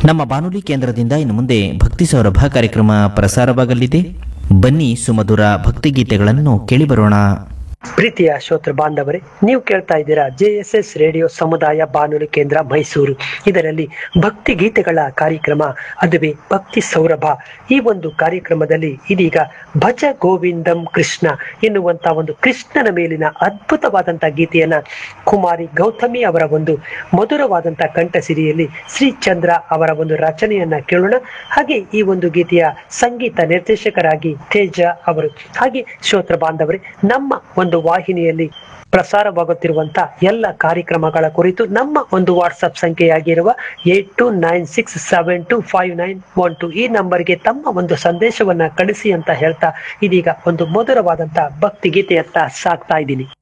ನಮ್ಮ ಬಾನುಲಿ ಕೇಂದ್ರದಿಂದ ಇನ್ನು ಮುಂದೆ ಭಕ್ತಿ ಸೌರಭ ಕಾರ್ಯಕ್ರಮ ಪ್ರಸಾರವಾಗಲಿದೆ ಬನ್ನಿ ಸುಮಧುರ ಭಕ್ತಿಗೀತೆಗಳನ್ನು ಕೇಳಿಬರೋಣ ಪ್ರೀತಿಯ ಶ್ರೋತೃ ಬಾಂಧವರೇ ನೀವು ಕೇಳ್ತಾ ಇದ್ದೀರಾ ಜೆ ಎಸ್ ಎಸ್ ರೇಡಿಯೋ ಸಮುದಾಯ ಬಾನುಲಿ ಕೇಂದ್ರ ಮೈಸೂರು ಇದರಲ್ಲಿ ಭಕ್ತಿ ಗೀತೆಗಳ ಕಾರ್ಯಕ್ರಮ ಅದುವೇ ಭಕ್ತಿ ಸೌರಭ ಈ ಒಂದು ಕಾರ್ಯಕ್ರಮದಲ್ಲಿ ಇದೀಗ ಭಜ ಗೋವಿಂದಂ ಕೃಷ್ಣ ಎನ್ನುವಂತ ಒಂದು ಕೃಷ್ಣನ ಮೇಲಿನ ಅದ್ಭುತವಾದಂತ ಗೀತೆಯನ್ನ ಕುಮಾರಿ ಗೌತಮಿ ಅವರ ಒಂದು ಮಧುರವಾದಂತ ಕಂಠಸಿರಿಯಲ್ಲಿ ಶ್ರೀ ಚಂದ್ರ ಅವರ ಒಂದು ರಚನೆಯನ್ನ ಕೇಳೋಣ ಹಾಗೆ ಈ ಒಂದು ಗೀತೆಯ ಸಂಗೀತ ನಿರ್ದೇಶಕರಾಗಿ ತೇಜ ಅವರು ಹಾಗೆ ಶ್ರೋತ್ರ ಬಾಂಧವರೇ ನಮ್ಮ ಒಂದು ವಾಹಿನಿಯಲ್ಲಿ ಪ್ರಸಾರವಾಗುತ್ತಿರುವಂತ ಎಲ್ಲ ಕಾರ್ಯಕ್ರಮಗಳ ಕುರಿತು ನಮ್ಮ ಒಂದು ವಾಟ್ಸಪ್ ಸಂಖ್ಯೆಯಾಗಿರುವ eight two nine six seven two five nine one two ಈ ನಂಬರ್ಗೆ ತಮ್ಮ ಒಂದು ಸಂದೇಶವನ್ನ ಕಳಿಸಿ ಅಂತ ಹೇಳ್ತಾ ಇದೀಗ ಒಂದು ಮಧುರವಾದಂತ ಭಕ್ತಿ ಗೀತೆಯತ್ತ ಸಾಕ್ತಾ ಇದ್ದೀನಿ